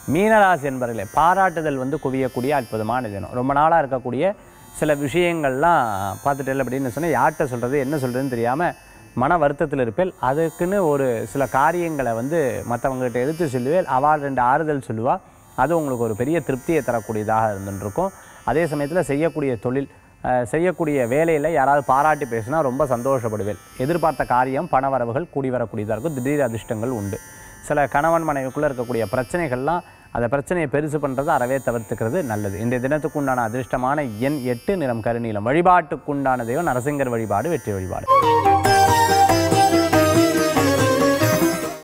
மீனராசி என்பவர்களே பாராட்டுதல் வந்து குவியக்கூடிய அற்புதமான தினம் ரொம்ப நாளாக இருக்கக்கூடிய சில விஷயங்கள்லாம் பார்த்துட்டேன் அப்படின்னு சொன்னால் யார்கிட்ட சொல்கிறது என்ன சொல்கிறதுன்னு தெரியாமல் மன வருத்தத்தில் இருப்பேன் அதுக்குன்னு ஒரு சில காரியங்களை வந்து மற்றவங்ககிட்ட எடுத்து சொல்லுவேன் அவள் ரெண்டு ஆறுதல் சொல்லுவா அது உங்களுக்கு ஒரு பெரிய திருப்தியை தரக்கூடியதாக இருந்துருக்கும் அதே சமயத்தில் செய்யக்கூடிய தொழில் அஹ், செய்யக்கூடிய வேலையில் யாராவது பாராட்டி பேசினா ரொம்ப சந்தோஷப்படுவேன் எதிர்பார்த்த காரியம் பண வரவுகள் கூடி வரக்கூடியதாக இருக்கும் திடீர் அதிர்ஷ்டங்கள் உண்டு சில கணவன் மனைவிக்குள்ளே இருக்கக்கூடிய பிரச்சனைகள்லாம் அந்த பிரச்சனையை பெருசு பண்ணுறதை அறவே தவிர்த்துக்கிறது நல்லது இன்றைய தினத்துக்கு உண்டான அதிர்ஷ்டமான எண் எட்டு நிறம் கருநீலம் வழிபாட்டுக்குண்டான தெய்வம் நரசிங்கர் வழிபாடு வெற்றி வழிபாடு